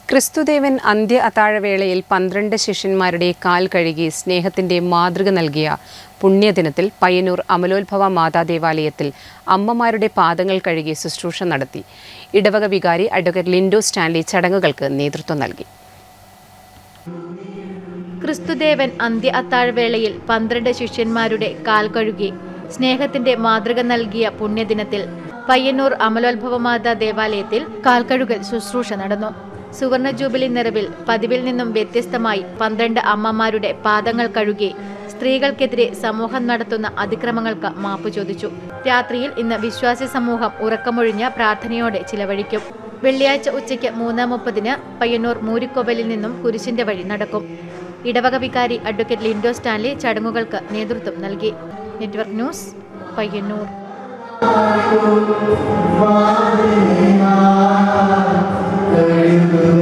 ക്രിസ്തുദേവൻ അന്ത്യ അത്താഴവേളയിൽ പന്ത്രണ്ട് ശിഷ്യന്മാരുടെ കാൽ കഴുകി സ്നേഹത്തിന്റെ മാതൃക നൽകിയ പുണ്യദിനത്തിൽ പയ്യന്നൂർ അമലോത്ഭവ മാതാ ദേവാലയത്തിൽ അമ്മമാരുടെ പാദങ്ങൾ കഴുകി ശുശ്രൂഷ നടത്തി ഇടവക വികാരി അഡ്വക്കേറ്റ് ലിൻഡോ സ്റ്റാൻലി ചടങ്ങുകൾക്ക് നേതൃത്വം നൽകി ക്രിസ്തുദേവൻ അന്ത്യ അത്താഴവേളയിൽ പന്ത്രണ്ട് ശിഷ്യന്മാരുടെ കാൽ കഴുകി സ്നേഹത്തിന്റെ മാതൃക നൽകിയ പുണ്യദിനത്തിൽ പയ്യന്നൂർ അമലോത്ഭവമാതാ ദേവാലയത്തിൽ കാൽക്കഴുകൽ ശുശ്രൂഷ നടന്നു സുവർണ ജൂബിലി നിറവിൽ പതിവിൽ നിന്നും വ്യത്യസ്തമായി പന്ത്രണ്ട് അമ്മമാരുടെ പാദങ്ങൾ കഴുകി സ്ത്രീകൾക്കെതിരെ സമൂഹം നടത്തുന്ന അതിക്രമങ്ങൾക്ക് മാപ്പ് ചോദിച്ചു രാത്രിയിൽ ഇന്ന് വിശ്വാസി സമൂഹം ഉറക്കമൊഴിഞ്ഞ പ്രാർത്ഥനയോടെ ചിലവഴിക്കും വെള്ളിയാഴ്ച ഉച്ചയ്ക്ക് മൂന്ന് മുപ്പതിന് പയ്യന്നൂർ മൂരിക്കൊവലിൽ നിന്നും കുരിശിന്റെ വഴി നടക്കും ഇടവക വികാരി അഡ്വക്കേറ്റ് ലിൻഡോ സ്റ്റാൻലി ചടങ്ങുകൾക്ക് നേതൃത്വം നൽകി നെറ്റ്വർക്ക് ന്യൂസ് പയ്യന്നൂർ കഴുകുക